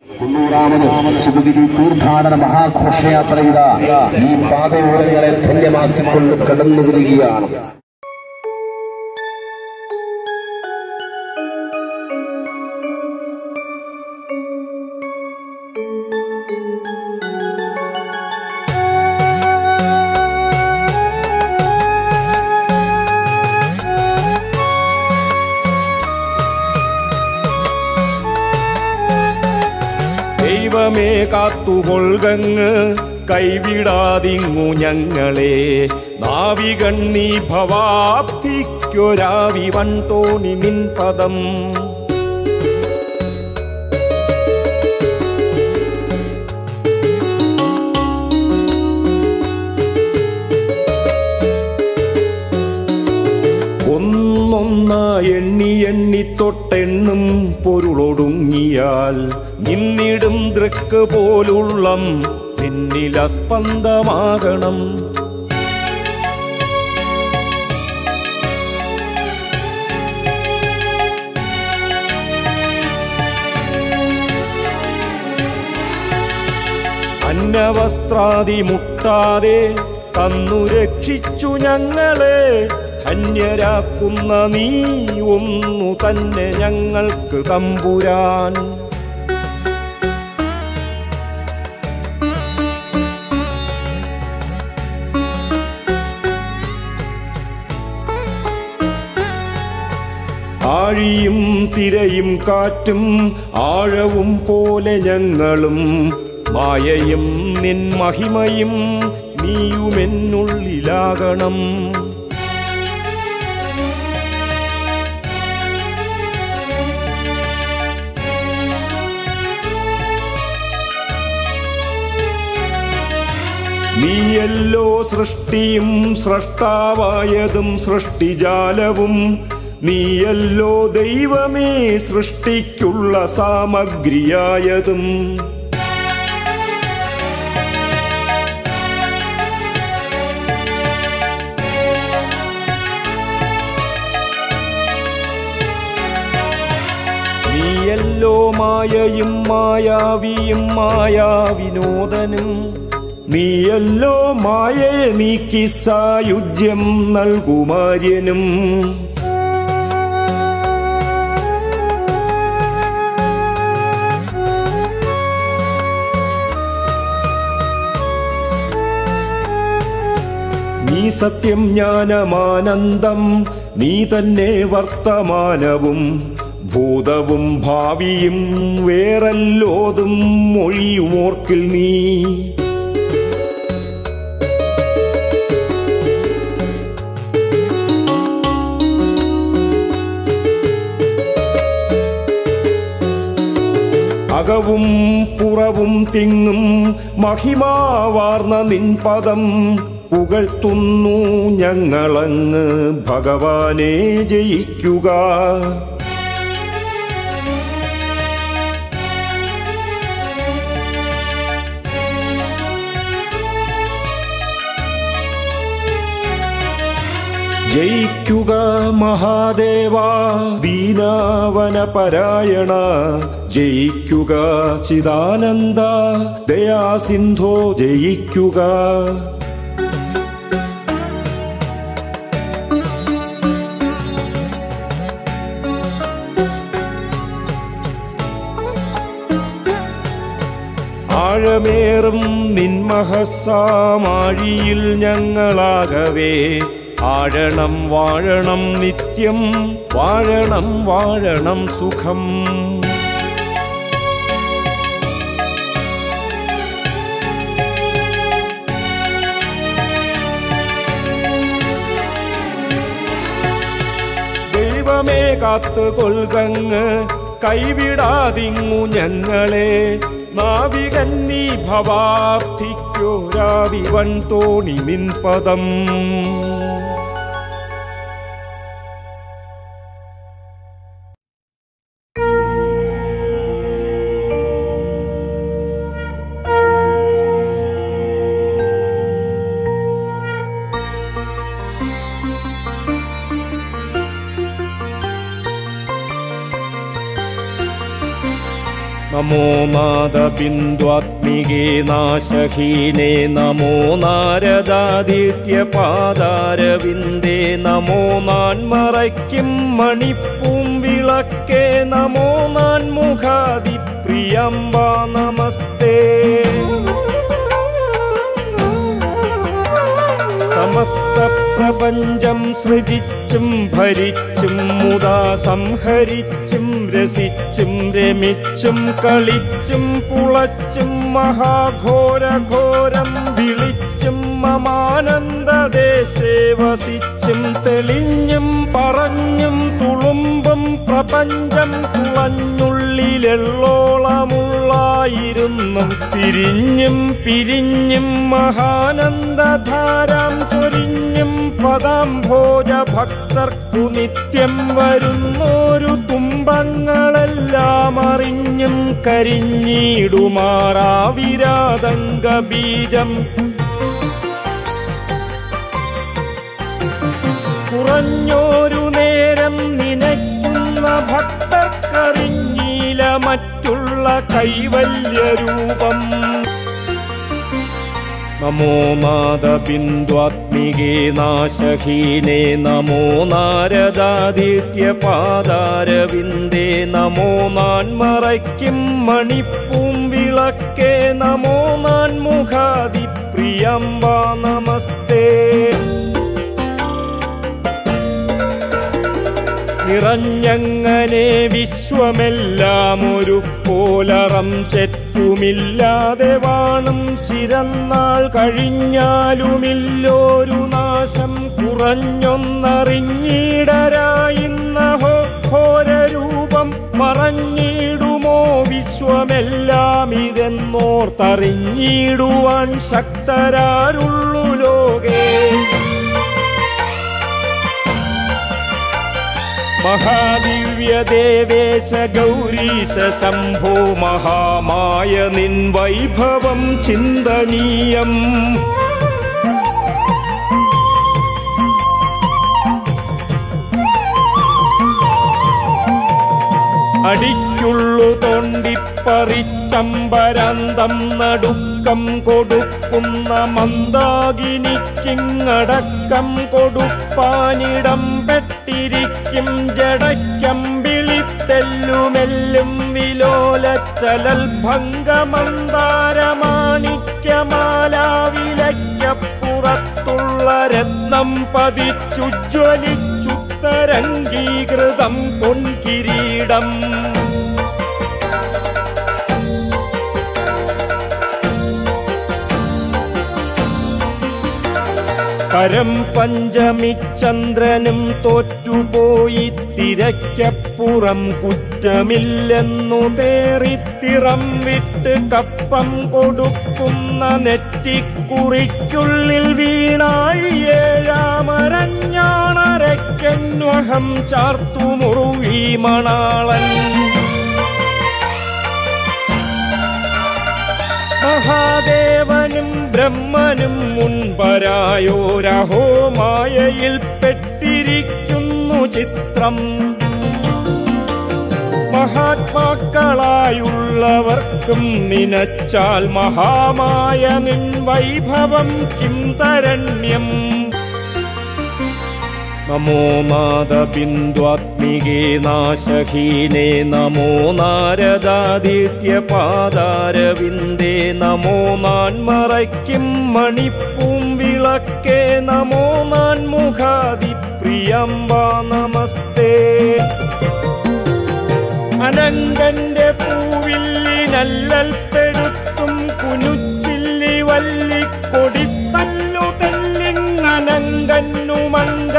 തൊണ്ണൂറാമത് ശിവഗിരി തീർത്ഥാടന മഹാഘോഷയാത്ര ഇതാ ഈ പാതയോരങ്ങളെ ധന്യമാക്കിക്കൊണ്ട് കടന്നു വരികയാണ് ദൈവമേ കാത്തുകൊൾകങ്ങ് കൈവിടാതിങ്ങു ഞങ്ങളെ നാവികണ്ണീ ഭവാബ്ദിക്കൊരാവി വൺതോണി നിൻ പദം ഒന്നൊന്നാ എണ്ണി എണ്ണി തൊട്ടെണ്ണും പൊരുളൊടുങ്ങിയാൽ നിന്നിടും ദൃക്ക് പോലുള്ളം നിന്നിലസ്പന്ദമാകണം അന്നവസ്ത്രാദി മുട്ടാതെ തന്നു രക്ഷിച്ചു ഞങ്ങളെ അന്യരാക്കുന്ന നീ ഒന്നു തന്നെ ഞങ്ങൾക്ക് തമ്പുരാൻ ആഴിയും തിരയും കാറ്റും ആഴവും പോലെ ഞങ്ങളും മായയും നിൻ മഹിമയും നീയുമെന്നുള്ളിലാകണം നീയല്ലോ സൃഷ്ടിയും സൃഷ്ടാവായതും സൃഷ്ടിജാലവും നീയല്ലോ ദൈവമേ സൃഷ്ടിക്കുള്ള സാമഗ്രിയായതും നീയല്ലോ മായയും മായാവിയും മായാവിനോദനും നീയല്ലോ മായയെ നീക്കി സായുജ്യം നൽകുമാര്യനും നീ സത്യം ജ്ഞാനമാനന്ദം നീ തന്നെ വർത്തമാനവും ഭൂതവും ഭാവിയും വേറല്ലോതും മൊഴിയുമോർക്കിൽ നീ അകവും പുറവും തിങ്ങും മഹിമാവാർന്ന നിൻ പദം പുകഴ്ത്തുന്നു ഞങ്ങളങ്ങ് ഭഗവാനെ ജയിക്കുക ജയിക്കുക മഹാദേവ ദീനാവന പരായണ ജയിക്കുക ചിദാനന്ദ ദയാസിന്ധോ ജയിക്കുക ആഴമേറും നിന്മഹസാമാഴിയിൽ ഞങ്ങളാകവേ ആഴണം വാഴണം നിത്യം വാഴണം വാഴണം സുഖം ദൈവമേ കാത്തുകൊൽകങ്ങ് കൈവിടാതിങ്ങു ഞങ്ങളെ നാവികൻ നീ ഭവാബ്ധിക്കൊരാവിവൻ തോണി നിൻ പദം നമോ നാദബിന്ദുവാത്മികേ നാശഹീനേ നമോ നാരദാദിത്യ പാദാരവിന്ദേ നമോ നാൻമറയ്ക്കും മണിപ്പൂം വിളക്കേ നമോ നാൻമുഖാദിപ്രിയംബ നമസ്തേ സമസ്ത പ്രപഞ്ചം സൃജിച്ചും ഭരിച്ചും മുതാ സംഹരിച്ചും രസിച്ചും രമിച്ചും കളിച്ചും പുളച്ചും മഹാഘോരഘോരം വിളിച്ചും മമാനന്ദദേശേ വസിച്ചും തെളിഞ്ഞും പറഞ്ഞും തുളുമ്പും പ്രപഞ്ചം തുളഞ്ഞുള്ളിലെള്ളോളമുള്ളായിരുന്നും തിരിഞ്ഞും പിരിഞ്ഞും മഹാനന്ദധാരാം ചൊരിഞ്ഞും പദാംഭോജ ഭക്തർക്കു നിത്യം വരുന്നോരു തുമ്പങ്ങളെല്ലാം അറിഞ്ഞും കരിഞ്ഞിടുമാറാവിരാതങ്ക ബീജം കുറഞ്ഞോരു നേരം നിനയ്ക്കുന്ന ഭക്തർക്കറിഞ്ഞീല മറ്റുള്ള കൈവല്യരൂപം നമോ നാദബിന്ദുവാത്മികേ നാശഹീനേ നമോ നാരദാദിത്യ പാദാരവിന്ദേ നമോ നാൻമറയ്ക്കും മണിപ്പൂം വിളക്കേ നമോ നാൻമുഖാദിപ്രിയംബ നമസ്തേ നിറഞ്ഞങ്ങനെ വിശ്വമെല്ലാം ഒരു പോലറം ചെറ്റുമില്ലാതെ വാണും ചിരന്നാൾ കഴിഞ്ഞാലുമില്ലോരു നാശം കുറഞ്ഞൊന്നറിഞ്ഞിടരായിന്നഹോ ഘോരരൂപം മറഞ്ഞിടുമോ വിശ്വമെല്ലാം ഇതെന്നോർത്തറിഞ്ഞിടുവാൻ ശക്തരാരുള്ളു ലോകേ മഹാദിവ്യദേവേശ ഗൗരീശ ശംഭോ മഹാമായ നിൻ വൈഭവം ചിന്തനീയം അടിക്കുള്ളു തോണ്ടിപ്പറിച്ചമ്പരാന്തം നടുക്കം കൊടുക്കുന്ന മന്ദാകിനിക്കിങ്ങടക്കം കൊടുപ്പാനിടം പെട്ടിരിക്കും ജടയ്ക്കം വിളിത്തെല്ലുമെല്ലും വിലോലച്ചലൽ ഭംഗമന്ദാരമാണിക്യമാലാവിലയ്ക്കപ്പുറത്തുള്ള രത്നം പതിച്ചുജ്വലിച്ചുത്തരംഗീകൃതം പൊൻകിരീടം പരം പഞ്ചമി ചന്ദ്രനും തോറ്റുപോയി തിരക്കപ്പുറം കുറ്റമില്ലെന്നു തേറിത്തിറം വിട്ട് കപ്പം കൊടുക്കുന്ന നെറ്റിക്കുറിക്കുള്ളിൽ വീണാഴിയേഴാമരഞ്ഞാണരയ്ക്കന്വഹം ചാർത്തു മുറുവി മണാളൻ മഹാദേവനും ബ്രഹ്മനും മുൻപരായോരഹോ മായയിൽ പെട്ടിരിക്കുന്നു ചിത്രം മഹാത്മാക്കളായുള്ളവർക്കും നിനച്ചാൽ മഹാമായ നിൻ വൈഭവം കിം തരണ്യം നമോ നാദബിന്ദുവാത്മികേ നാശഹീനേ നമോ നാരദാദിത്യ പാദാരവിന്ദേ നമോ നാൻമറയ്ക്കും മണിപ്പൂം വിളക്കേ നമോ നാൻമുഖാദിപ്രിയംബ നമസ്തേ അനങ്കന്റെ പൂവില്ലിനല്ലൽപ്പെടുത്തും കുനുച്ചില്ലി വല്ലിക്കൊടിത്തല്ലു തെല്ലിങ്ങനങ്കന്നു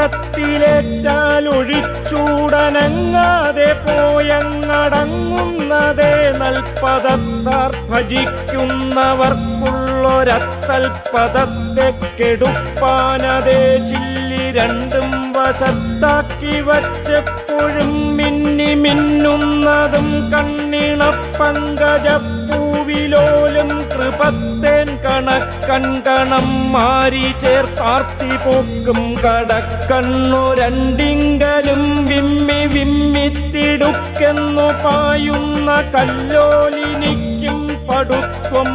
മങ്കത്തിലേറ്റാലൊഴിച്ചൂടനങ്ങാതെ പോയങ്ങടങ്ങുന്നതേ നൽപദത്താർ ഭജിക്കുന്നവർക്കുള്ളൊരത്തൽപദത്തെ കെടുപ്പാനതേ ചില്ലി രണ്ടും വശത്താക്കി വച്ചെപ്പോഴും മിന്നി മിന്നുന്നതും കണ്ണിണ പങ്കജപ്പൂവിലോലും കൃ നറുപത്തേൻ കണക്കൺ കണം മാരി ചേർത്താർത്തി പോക്കും കടക്കണ്ണു രണ്ടിങ്കലും വിമ്മി വിമ്മിത്തിടുക്കെന്നു പായുന്ന കല്ലോലിനിക്കും പടുത്വം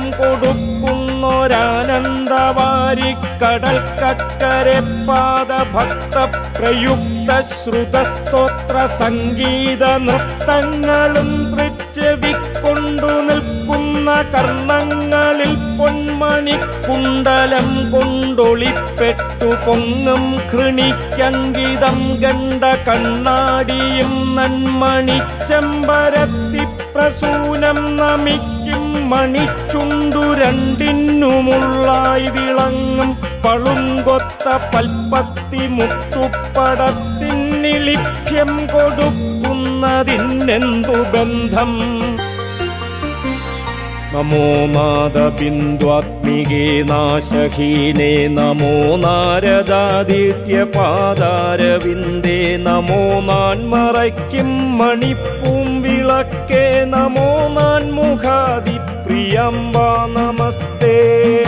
കൊടുക്കുന്നൊരാനന്ദവാരി കടൽ കക്കരെ പാദ ഭക്ത പ്രയുക്ത ശ്രുതസ്തോത്ര സംഗീത നൃത്തങ്ങളും തൃച്ചെവിക്കൊണ്ടു നിൽക്കുന്ന കർണങ്ങളിൽ പൊന്മണിക്കുണ്ടലം കൊണ്ടൊളിപ്പെട്ടു പൊങ്ങും ഘൃണിക്കങ്കിതം ഗണ്ട കണ്ണാടിയും നന്മണിച്ചമ്പരത്തി പ്രസൂനം നമിക്കും മണിച്ചുണ്ടു രണ്ടിന്നുമുള്ളായി വിളങ്ങും പളുങ്കൊത്ത പൽപ്പത്തി മുത്തുപ്പടത്തിനിളിഭ്യം കൊടുക്കുന്നതിനെന്തു ബന്ധം നമോ നാദബിന്ദുവാത്മികേ നാശഹീനേ നമോ നാരദാദിത്യപാദാരവിന്ദേ നമോ നാൻമറയ്ക്കും മണിപ്പൂം വിളക്കേ നമോ നാൻമുഖാദിപ്രിയംബ നമസ്തേ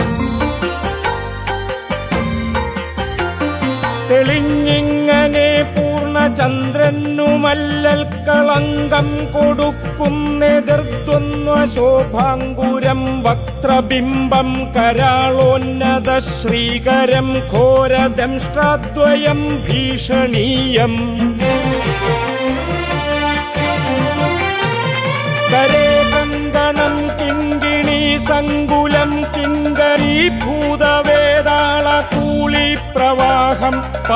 തെളിഞ്ഞിങ്ങനെ പൂർണ്ണചന്ദ്രനുമല്ലൽ കളങ്കം കൊടുക്കുന്നെതിർത്തുന്ന ശോഭാങ്കുരം വക്ത്രബിംബം കരാളോന്നത ശ്രീകരം ഘോരദംഷ്ട്രാദ്വയം ഭീഷണീയം കരേ കങ്കണം കിങ്കിണി സങ്കുലം കിങ്കരീഭൂതവേതാള കൂളി പ്രവാഹം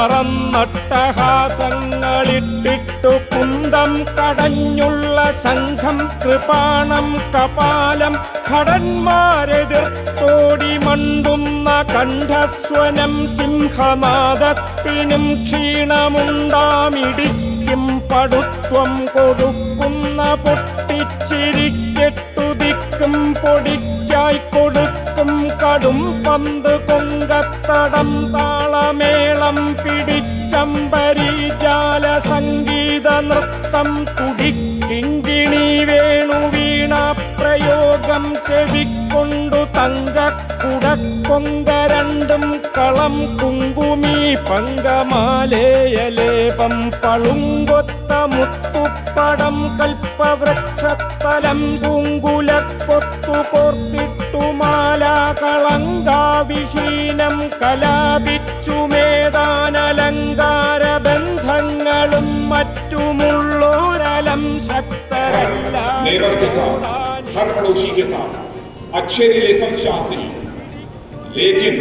പറന്നട്ടഹാസങ്ങളിട്ടിട്ടു കുന്തം കടഞ്ഞുള്ള സംഘം കൃപാണം കപാലം ഭടന്മാരെതിർത്തോടി മണ്ടുന്ന കണ്ഠസ്വനം സിംഹനാദത്തിനും ക്ഷീണമുണ്ടാമിടിക്കും പടുത്വം കൊടുക്കുന്ന പൊട്ടിച്ചിരിക്കെട്ടു ദിക്കും പൊടിക്കായി കൊടുക്കും കടും പന്ത് കൊങ്കത്തടം താളമേളം പിടിച്ചമ്പരീജാല സംഗീത നൃത്തം തുടിക്കിങ്കിണി വേണു വീണ പ്രയോഗം ചെവിക്കൊണ്ടു തങ്കക്കുടക്കൊങ്ക രണ്ടും കളം കുങ്കുമി പങ്കമാലേയലേപം പളുങ്കൊത്ത മുത്തുപ്പടം കൽപ്പവൃക്ഷത്തലം പൂങ്കുലക്കൊത്തു കോർത്തിട്ടു മാല കളങ്കാവിഹീനം കലാപിച്ചു മേധാനലങ്കാര ബന്ധങ്ങളും മറ്റുമുള്ളോരലം नेबर के साथ हर पड़ोसी के साथ अच्छे रिलेशन चाहते हैं लेकिन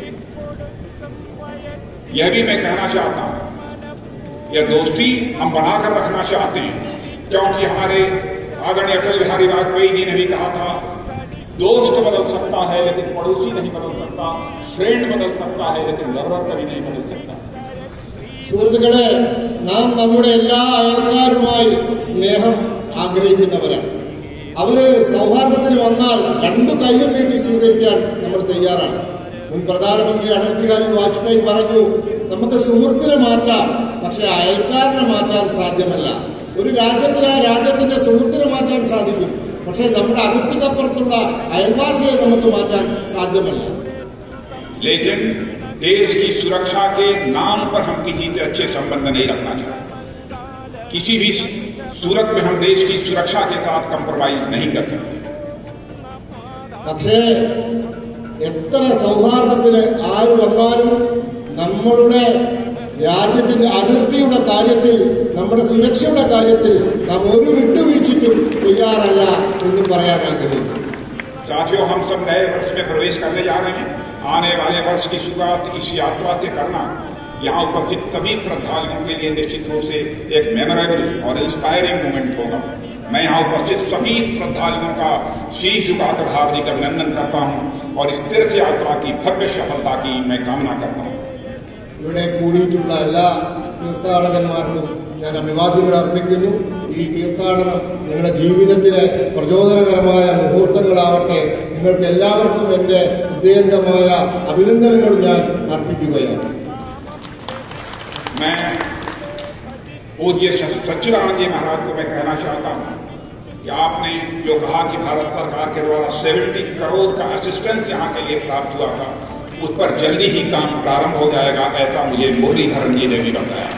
यह भी मैं कहना चाहता हूं यह दोस्ती हम बनाकर रखना चाहते हैं क्योंकि हमारे आदरणीय अटल बिहारी वाजपेयी जी ने भी कहा था दोस्त बदल सकता है लेकिन पड़ोसी नहीं बदल सकता फ्रेंड बदल सकता है लेकिन लवर कभी नहीं बदल सकता സുഹൃത്തുക്കളെ നാം നമ്മുടെ എല്ലാ അയൽക്കാരുമായി സ്നേഹം ആഗ്രഹിക്കുന്നവരാണ് അവര് സൗഹാർദ്ദത്തിൽ വന്നാൽ രണ്ടു കൈയും നീട്ടി സ്വീകരിക്കാൻ നമ്മൾ തയ്യാറാണ് മുൻ പ്രധാനമന്ത്രി അടൽ ബിഹാരി വാജ്പേയി പറഞ്ഞു നമുക്ക് സുഹൃത്തിനെ മാറ്റാം പക്ഷെ അയൽക്കാരനെ മാറ്റാൻ സാധ്യമല്ല ഒരു രാജ്യത്തിന് ആ രാജ്യത്തിന്റെ സുഹൃത്തിനെ മാറ്റാൻ സാധിക്കും പക്ഷെ നമ്മുടെ അതിർത്തിക്കപ്പുറത്തുള്ള അയൽവാസിയെ നമുക്ക് മാറ്റാൻ സാധ്യമല്ല लेकिन देश की सुरक्षा के नाम पर हम किसी से अच्छे संबंध नहीं रखना चाहते किसी भी सूरत में हम देश की सुरक्षा के साथ कंप्रोमाइज नहीं कर सकते പക്ഷേ എത്ര സൗഹാർദ്ദത്തിന് ആര് വന്നാലും നമ്മളുടെ രാജ്യത്തിന്റെ അതിർത്തിയുടെ കാര്യത്തിൽ നമ്മുടെ സുരക്ഷയുടെ കാര്യത്തിൽ നാം ഒരു വിട്ടുവീഴ്ചയ്ക്കും തയ്യാറല്ല എന്ന് പറയാൻ ആഗ്രഹിക്കുന്നു साथियों हम सब नए वर्ष में प्रवेश करने जा रहे हैं आने वाले वर्ष की शुरुआत इस यात्रा से करना यहाँ उपस्थित सभी श्रद्धालुओं के लिए निश्चित रूप से एक मेमोरेबल और इंस्पायरिंग मोमेंट होगा मैं यहाँ उपस्थित सभी श्रद्धालुओं का शीश झुकाकर हार्दिक अभिनंदन करता हूँ और इस तीर्थ यात्रा की भव्य सफलता की मैं कामना करता हूँ ഇവിടെ കൂടിയിട്ടുള്ള എല്ലാ തീർത്ഥാടകന്മാർക്കും ഞാൻ അഭിവാദ്യങ്ങൾ അർപ്പിക്കുന്നു ഈ തീർത്ഥാടനം നിങ്ങളുടെ ജീവിതത്തിലെ പ്രചോദനകരമായ മുഹൂർത്തങ്ങളാവട്ടെ നിങ്ങൾക്ക് എല്ലാവർക്കും എന്റെ ഹൃദയംഗമായ അഭിനന്ദനങ്ങൾ ഞാൻ അർപ്പിക്കുകയാണ് मैं पूज्य सच्चिदानंद जी महाराज को मैं कहना चाहता हूँ कि आपने जो कहा कि भारत सरकार के द्वारा 70 करोड़ का असिस्टेंस यहाँ के लिए प्राप्त हुआ था उस पर जल्दी ही काम प्रारंभ हो जाएगा ऐसा मुझे मुरलीधरन जी ने भी बताया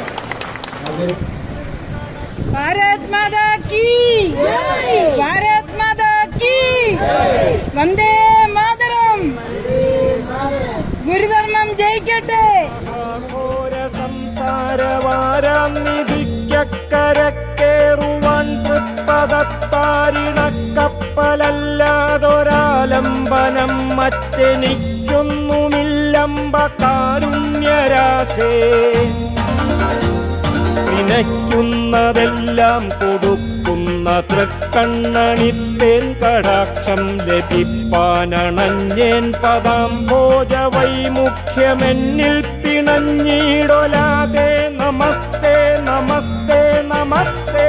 भारत माता की भारत माता की വന്ദേ മാതരം ഗുരുധർമ്മം ജയിക്കട്ടെ ഘോര സംസാരവാരാം നിധിക്കരക്കേറുവാൻ തൃപ്പദത്താരിണക്കപ്പലല്ലാതൊരാലംബനം മറ്റെനിക്കൊന്നുമില്ലമ്പ കാരുണ്യരാശേ നിനയ്ക്കുന്നതെല്ലാം കൊടുക്കുന്ന തൃക്കണ്ണണിത്തേൻ കടാക്ഷം ലഭിപ്പാനണഞ്ഞേൻ പദാംബോജ വൈമുഖ്യമെന്നിൽ പിണഞ്ഞിടൊലാതെ നമസ്തേ നമസ്തേ നമസ്തേ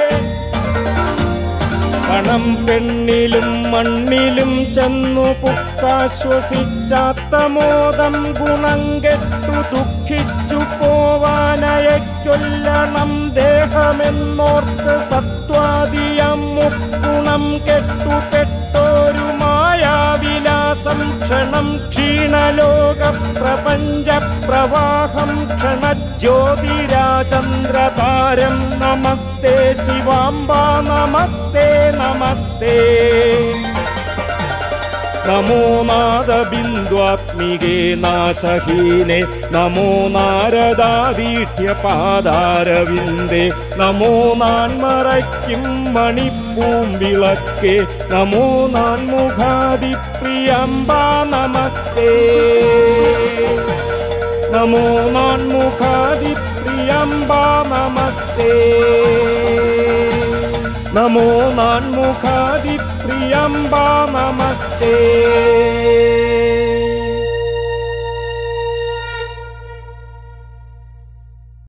പണം പെണ്ണിലും മണ്ണിലും ചെന്നു പുക്കാശ്വസിച്ചാത്ത മോദം ഗുണം കെട്ടു ദുഃഖിച്ചു പോവാനയക്കൊല്ലണം ദേഹമെന്നോർത്ത് സത്വാദിയം മുക്കുണം കെട്ടു പെട്ടോരു മായാവിലാസം ക്ഷണം ക്ഷീണലോക പ്രപഞ്ച പ്രവാഹം ക്ഷണജ്യോതിരാചന്ദ്രതാരം നമസ്തേ ശിവാംബ നമസ്തേ നമസ്തേ നമോ നാദബിന്ദുവാത്മികേ നാശഹീനെ നമോ നാരദാദീഠ്യ പാദാരവിന്ദേ നമോ നാൻമറയ്ക്കും മണിപ്പൂമ്പിളക്കേ നമോ നാൻമുഖാദിപ്രിയംബ നമസ്തേ നമോ നാൻമുഖാദിപ്രിയംബ നമസ്തേ നമോ നാൻമുഖാദിപ്രിയംബ നമസ്തേ